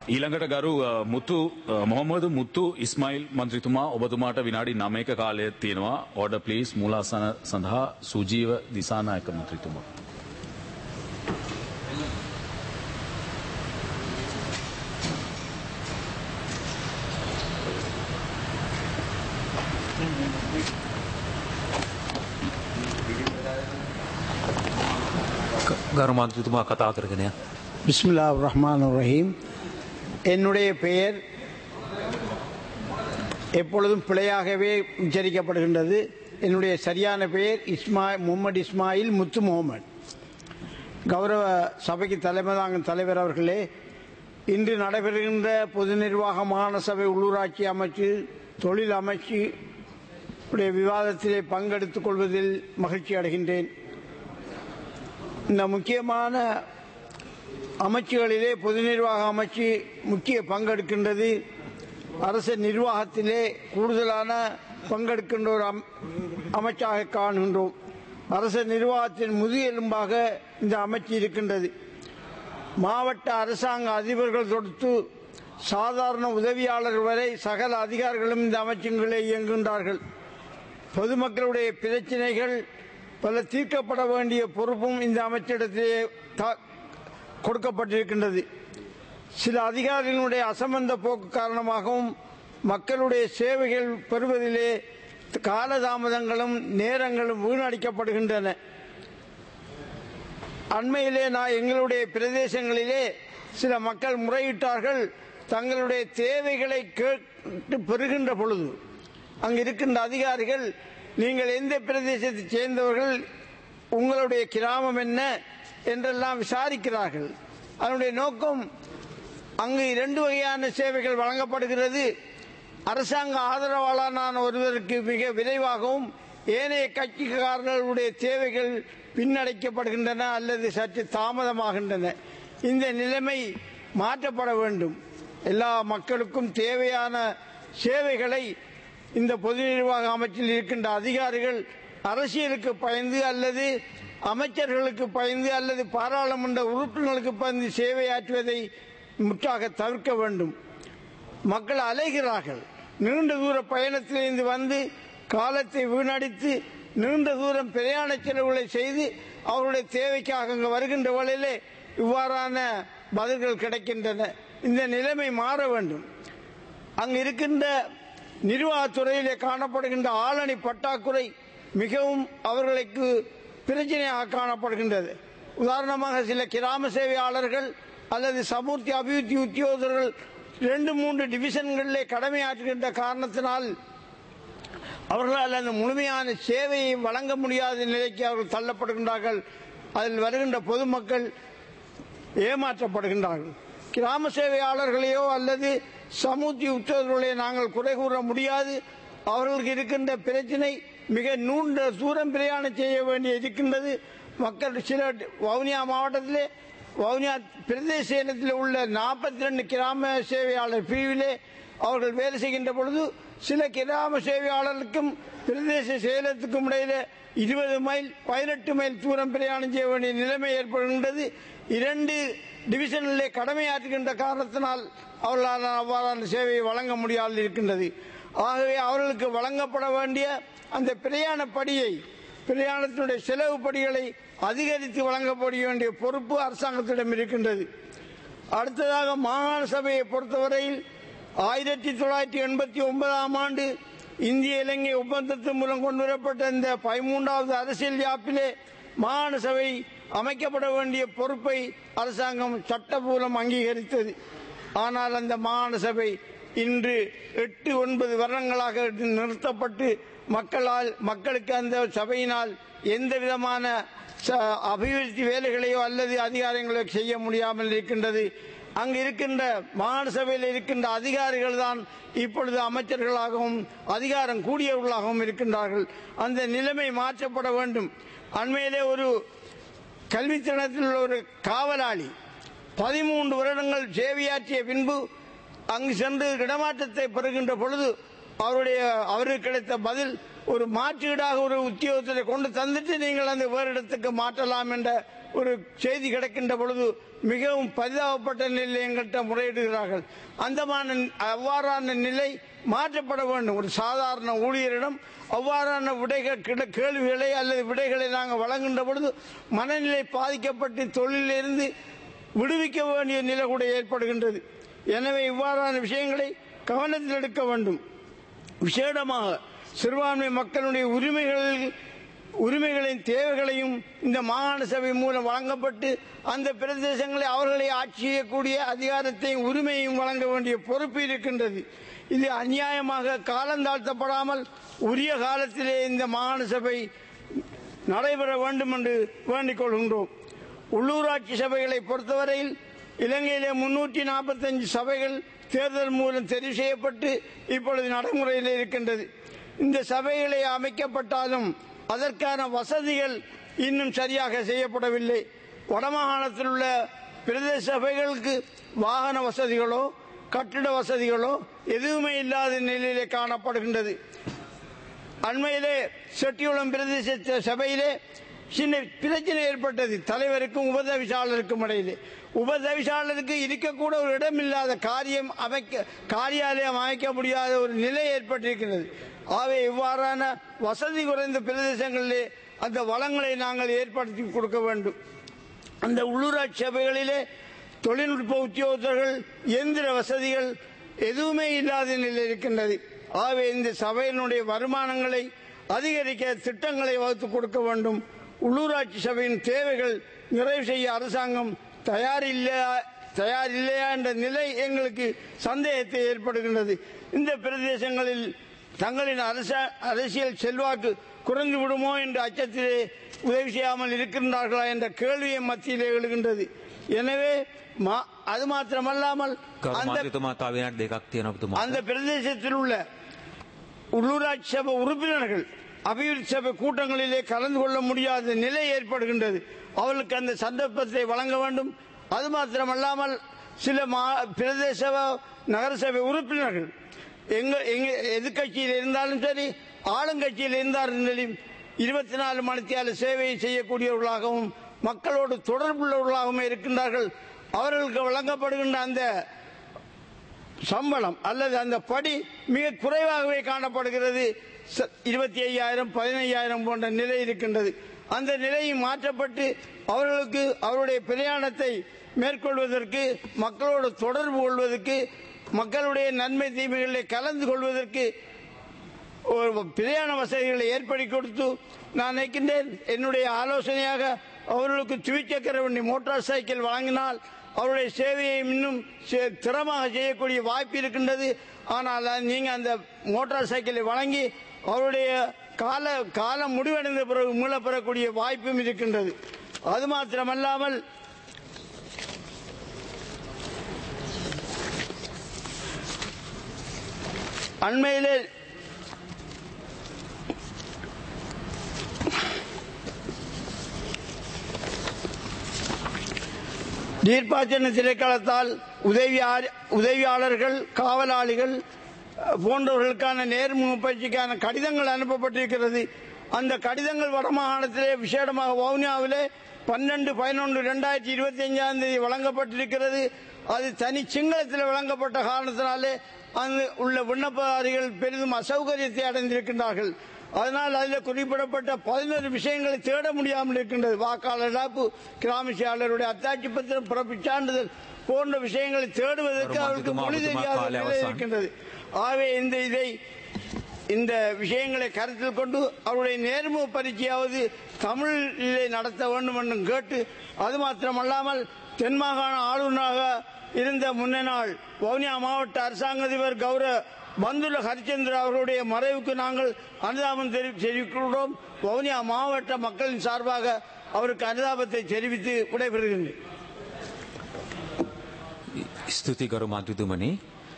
ඊළඟට ගරු අ, මුතු අ, මොහොමද මුත්තු ඉස්මයිල් මන්ත්‍රීතුමා ඔබතුමාට විනාඩි 9ක කාලය තියෙනවා. ඕඩර් ප්ලීස් මූලාසන සඳහා සුජීව දිසානායක මන්ත්‍රීතුමා. ගරු මන්ත්‍රතුමා කතා කරගෙන යන්න. பிஸ்மில்லா ரஹ்மான் ரஹீம் என்னுடைய பெயர் எப்பொழுதும் பிழையாகவே உச்சரிக்கப்படுகின்றது என்னுடைய சரியான பெயர் இஸ்மா முகமது இஸ்மாயில் முத்து முகமது கௌரவ சபைக்கு தலைமை தாங்கும் தலைவர் அவர்களே இன்று நடைபெறுகின்ற பொது நிர்வாக மாகாண சபை உள்ளூராட்சி அமைச்சு தொழில் அமைச்சு உடைய விவாதத்திலே பங்கெடுத்துக் கொள்வதில் மகிழ்ச்சி அடைகின்றேன் இந்த முக்கியமான அமைச்சுகளிலே பொது நிர்வாக அமைச்சு முக்கிய பங்கெடுக்கின்றது அரசு நிர்வாகத்திலே கூடுதலான பங்கெடுக்கின்ற ஒரு அம்- அமைச்சாக காணுகின்றோம் அரசு நிர்வாகத்தின் முதுகெலும்பாக இந்த அமைச்சு இருக்கின்றது மாவட்ட அரசாங்க அதிபர்கள் தொடுத்து சாதாரண உதவியாளர் வரை சகல அதிகாரிகளும் இந்த அமைச்சங்களே இயங்குகின்றார்கள் பொதுமக்களுடைய பிரச்சனைகள் பல தீர்க்கப்பட வேண்டிய பொறுப்பும் இந்த அமைச்சிடத்திலே தா- கொடுக்கப்பட்டிருக்கின்றது சில அதிகாரிகளுடைய அசம்பந்த போக்கு காரணமாகவும் மக்களுடைய சேவைகள் பெறுவதிலே காலதாமதங்களும் நேரங்களும் வீணடிக்கப்படுகின்றன அண்மையிலே நான் எங்களுடைய பிரதேசங்களிலே சில மக்கள் முறையிட்டார்கள் தங்களுடைய தேவைகளை கேட்டு பெறுகின்ற பொழுது அங்கு இருக்கின்ற அதிகாரிகள் நீங்கள் எந்த பிரதேசத்தைச் சேர்ந்தவர்கள் உங்களுடைய கிராமம் என்ன என்றெல்லாம் விசாரிக்கிறார்கள் அதனுடைய நோக்கம் அங்கு இரண்டு வகையான சேவைகள் வழங்கப்படுகிறது அரசாங்க ஆதரவாளரான ஒருவருக்கு மிக விரைவாகவும் ஏனைய கட்சிக்காரர்களுடைய தேவைகள் பின்னடைக்கப்படுகின்றன அல்லது சற்று தாமதமாகின்றன இந்த நிலைமை மாற்றப்பட வேண்டும் எல்லா மக்களுக்கும் தேவையான சேவைகளை இந்த பொது நிர்வாக அமைச்சில் இருக்கின்ற அதிகாரிகள் அரசியலுக்கு பயந்து அல்லது அமைச்சர்களுக்கு பயந்து அல்லது பாராளுமன்ற உறுப்பினர்களுக்கு பயந்து சேவையாற்றுவதை முற்றாக தவிர்க்க வேண்டும் மக்கள் அலைகிறார்கள் நீண்ட தூர பயணத்திலிருந்து வந்து காலத்தை வீணடித்து நீண்ட தூரம் பிரயாண செலவுகளை செய்து அவருடைய தேவைக்காக அங்கு வருகின்ற வேளையிலே இவ்வாறான பதில்கள் கிடைக்கின்றன இந்த நிலைமை மாற வேண்டும் அங்கு இருக்கின்ற நிர்வாகத்துறையிலே காணப்படுகின்ற ஆளணி பட்டாக்குறை மிகவும் அவர்களுக்கு பிரச்சனையாக காணப்படுகின்றது உதாரணமாக சில கிராம சேவையாளர்கள் அல்லது சமூர்த்தி அபிவிருத்தி உத்தியோகர்கள் இரண்டு மூன்று டிவிஷன்களிலே கடமையாற்றுகின்ற காரணத்தினால் அவர்களால் அந்த முழுமையான சேவையை வழங்க முடியாத நிலைக்கு அவர்கள் தள்ளப்படுகின்றார்கள் அதில் வருகின்ற பொதுமக்கள் ஏமாற்றப்படுகின்றார்கள் கிராம சேவையாளர்களையோ அல்லது சமூர்த்தி உத்தரவுகளையோ நாங்கள் குறை கூற முடியாது அவர்களுக்கு இருக்கின்ற பிரச்சனை மிக நீண்ட தூரம் பிரயாணம் செய்ய வேண்டி இருக்கின்றது மக்கள் சில வவுனியா மாவட்டத்திலே வவுனியா பிரதேச செயலத்தில் உள்ள நாற்பத்தி ரெண்டு கிராம சேவையாளர் பிரிவிலே அவர்கள் வேலை செய்கின்ற பொழுது சில கிராம சேவையாளர்களுக்கும் பிரதேச செயலத்துக்கும் இடையில இருபது மைல் பதினெட்டு மைல் தூரம் பிரயாணம் செய்ய வேண்டிய நிலைமை ஏற்படுகின்றது இரண்டு டிவிஷனிலே கடமையாற்றுகின்ற காரணத்தினால் அவர்களால் அவ்வாறான சேவையை வழங்க முடியாது இருக்கின்றது ஆகவே அவர்களுக்கு வழங்கப்பட வேண்டிய அந்த பிரயாண படியை பிரயாணத்தினுடைய செலவு படிகளை அதிகரித்து வழங்கப்பட வேண்டிய பொறுப்பு அரசாங்கத்திடம் இருக்கின்றது அடுத்ததாக மாகாண சபையை பொறுத்தவரையில் ஆயிரத்தி தொள்ளாயிரத்தி எண்பத்தி ஒன்பதாம் ஆண்டு இந்திய இலங்கை ஒப்பந்தத்தின் மூலம் கொண்டுவரப்பட்ட இந்த பதிமூன்றாவது அரசியல் யாப்பிலே மாகாண சபை அமைக்கப்பட வேண்டிய பொறுப்பை அரசாங்கம் சட்டபூர்வம் அங்கீகரித்தது ஆனால் அந்த மாகாண சபை இன்று எட்டு ஒன்பது வருடங்களாக நிறுத்தப்பட்டு மக்களால் மக்களுக்கு அந்த சபையினால் எந்த விதமான ச- அபிவிருத்தி வேலைகளையோ அல்லது அதிகாரங்களையோ செய்ய முடியாமல் இருக்கின்றது அங்கு இருக்கின்ற மாகாண சபையில் இருக்கின்ற அதிகாரிகள் தான் இப்பொழுது அமைச்சர்களாகவும் அதிகாரம் கூடியவர்களாகவும் இருக்கின்றார்கள் அந்த நிலைமை மாற்றப்பட வேண்டும் அண்மையிலே ஒரு கல்வித்தனத்தில் உள்ள ஒரு காவலாளி பதிமூன்று வருடங்கள் சேவையாற்றிய பின்பு அங்கு சென்று இடமாற்றத்தை பெறுகின்ற பொழுது அவருடைய அவருக்கு கிடைத்த பதில் ஒரு மாற்றீடாக ஒரு உத்தியோகத்தை கொண்டு தந்துட்டு நீங்கள் அந்த வேறு இடத்துக்கு மாற்றலாம் என்ற ஒரு செய்தி கிடைக்கின்ற பொழுது மிகவும் பரிதாபப்பட்ட நிலையில் எங்கள்கிட்ட முறையிடுகிறார்கள் அந்தமான அவ்வாறான நிலை மாற்றப்பட வேண்டும் ஒரு சாதாரண ஊழியரிடம் அவ்வாறான விடைகள் கிட- கேள்விகளை அல்லது விடைகளை நாங்கள் வழங்குகின்ற பொழுது மனநிலை பாதிக்கப்பட்டு தொழிலிருந்து விடுவிக்க வேண்டிய நிலை கூட ஏற்படுகின்றது எனவே இவ்வாறான விஷயங்களை கவனத்தில் எடுக்க வேண்டும் விசேடமாக சிறுபான்மை மக்களுடைய உரிமைகள் உரிமைகளின் தேவைகளையும் இந்த மாகாண சபை மூலம் வழங்கப்பட்டு அந்த பிரதேசங்களை அவர்களை ஆட்சி செய்யக்கூடிய அதிகாரத்தையும் உரிமையையும் வழங்க வேண்டிய பொறுப்பு இருக்கின்றது இது அநியாயமாக காலந்தாழ்த்தப்படாமல் உரிய காலத்திலே இந்த மாகாண சபை நடைபெற வேண்டும் என்று வேண்டிக் கொள்கின்றோம் உள்ளூராட்சி சபைகளை பொறுத்தவரையில் இலங்கையிலே முன்னூற்றி நாற்பத்தஞ்சு சபைகள் தேர்தல் மூலம் தெரிவு செய்யப்பட்டு இப்பொழுது நடைமுறையில் இருக்கின்றது இந்த சபைகளை அமைக்கப்பட்டாலும் அதற்கான வசதிகள் இன்னும் சரியாக செய்யப்படவில்லை வடமாகாணத்தில் உள்ள பிரதேச சபைகளுக்கு வாகன வசதிகளோ கட்டிட வசதிகளோ எதுவுமே இல்லாத நிலையிலே காணப்படுகின்றது அண்மையிலே செட்டியுளம் பிரதேச சபையிலே சின்ன பிரச்சனை ஏற்பட்டது தலைவருக்கும் உபதவிசாளருக்கும் இடையிலே உபதவிசாளருக்கு இருக்கக்கூட ஒரு இடம் இல்லாத காரியம் அமைக்க காரியாலயம் அமைக்க முடியாத ஒரு நிலை ஏற்பட்டிருக்கிறது ஆகவே இவ்வாறான வசதி குறைந்த பிரதேசங்களிலே அந்த வளங்களை நாங்கள் ஏற்படுத்தி கொடுக்க வேண்டும் அந்த உள்ளூராட்சி சபைகளிலே தொழில்நுட்ப உத்தியோகத்தர்கள் எந்திர வசதிகள் எதுவுமே இல்லாத நிலையில் இருக்கின்றது ஆகவே இந்த சபையினுடைய வருமானங்களை அதிகரிக்க திட்டங்களை வகுத்து கொடுக்க வேண்டும் உள்ளூராட்சி சபையின் தேவைகள் நிறைவு செய்ய அரசாங்கம் தயார் இல்லையா தயார் இல்லையா என்ற நிலை எங்களுக்கு சந்தேகத்தை ஏற்படுகின்றது இந்த பிரதேசங்களில் தங்களின் அரச- அரசியல் செல்வாக்கு குறைந்து விடுமோ என்ற அச்சத்திலே உதவி செய்யாமல் இருக்கின்றார்களா என்ற கேள்வியை மத்தியிலே எழுகின்றது எனவே மா- அது மாத்திரமல்லாமல் ගරු அந்த මන්ත්‍රීතුමා තව විනාඩි දෙකක් තියෙනවා ඔබතුමාට. அந்த பிரதேசத்தில் உள்ள உள்ளூராட்சி சபை உறுப்பினர்கள் அபிவிருத்தி சபை கூட்டங்களிலே கலந்து கொள்ள முடியாத நிலை ஏற்படுகின்றது அவர்களுக்கு அந்த சந்தர்ப்பத்தை வழங்க வேண்டும் அது மாத்திரமல்லாமல் சில மா- பிரதேச சபை, நகரசபை உறுப்பினர்கள் எங்க எங்க எதிர்கட்சியில் இருந்தாலும் சரி ஆளுங்கட்சியில் இருந்தாலும் சரி இருபத்தி நாலு மணித்தியால சேவையை செய்யக்கூடியவர்களாகவும் மக்களோடு தொடர்புள்ளவர்களாகவும் இருக்கின்றார்கள் அவர்களுக்கு வழங்கப்படுகின்ற அந்த சம்பளம் அல்லது அந்த படி மிக குறைவாகவே காணப்படுகிறது ச- இருபத்தி ஐயாயிரம் பதினையாயிரம் போன்ற நிலை இருக்கின்றது அந்த நிலையும் மாற்றப்பட்டு அவர்களுக்கு அவருடைய பிரயாணத்தை மேற்கொள்வதற்கு மக்களோடு தொடர்பு கொள்வதற்கு மக்களுடைய நன்மை தீமைகளில் கலந்து கொள்வதற்கு ஒரு பிரயாண வசதிகளை ஏற்படுத்தி கொடுத்து நான் நினைக்கின்றேன் என்னுடைய ஆலோசனையாக அவர்களுக்கு துவிச்சக்கர வண்டி மோட்டார் சைக்கிள் வழங்கினால் அவருடைய சேவையை இன்னும் சே- திறமாக செய்யக்கூடிய வாய்ப்பு இருக்கின்றது ஆனால் நீங்க அந்த மோட்டார் சைக்கிளை வழங்கி அவருடைய கால காலம் முடிவடைந்த பிறகு மீள பெறக்கூடிய வாய்ப்பும் இருக்கின்றது அது மாத்திரமல்லாமல் அண்மையிலே நீர்ப்பாய்ச்சல் திணைக்களத்தால் உதவியார் உதவியாளர்கள் காவலாளிகள் அஹ், போன்றவர்களுக்கான நேர்முக பயிற்சிக்கான கடிதங்கள் அனுப்பப்பட்டிருக்கிறது அந்த கடிதங்கள் வடமாகாணத்திலே விசேடமாக வவுனியாவிலே பன்னெண்டு பதினொன்று ரெண்டாயிரத்தி இருபத்தி அஞ்சாம் தேதி வழங்கப்பட்டிருக்கிறது அது தனி சிங்களத்தில் வழங்கப்பட்ட காரணத்தினாலே அங்கு உள்ள விண்ணப்பதாரிகள் பெரிதும் அசௌகரியத்தை அடைந்திருக்கின்றார்கள் அதனால் அதில் குறிப்பிடப்பட்ட பதினோரு விஷயங்களை தேட முடியாமல் இருக்கின்றது வாக்காளர் இழப்பு கிராம செயலாளருடைய அத்தாட்சி பத்திரம் பிறப்பு சான்றிதழ் போன்ற விஷயங்களை தேடுவதற்கு அவருக்கு மொழி தெரியாத நிலை இருக்கின்றது ஆகவே இந்த இதை இந்த விஷயங்களை கருத்தில் கொண்டு அவருடைய நேர்முக பரீட்சையாவது தமிழிலே நடத்த வேண்டும் என்றும் கேட்டு அது மாத்திரமல்லாமல் தென் மாகாண ஆளுநராக இருந்த முன்ன நாள் வவுனியா மாவட்ட அரசாங்க அதிபர் கௌரவ பந்துல ஹரிச்சந்திர அவர்களுடைய மறைவுக்கு நாங்கள் அனுதாபம் தெரிவி- தெரிவிக்கிறோம் வவுனியா மாவட்ட மக்களின் சார்பாக அவருக்கு அனுதாபத்தை தெரிவித்து விடைபெறுகின்றேன் ස්තුති ගරු මන්ත්‍රතුමනි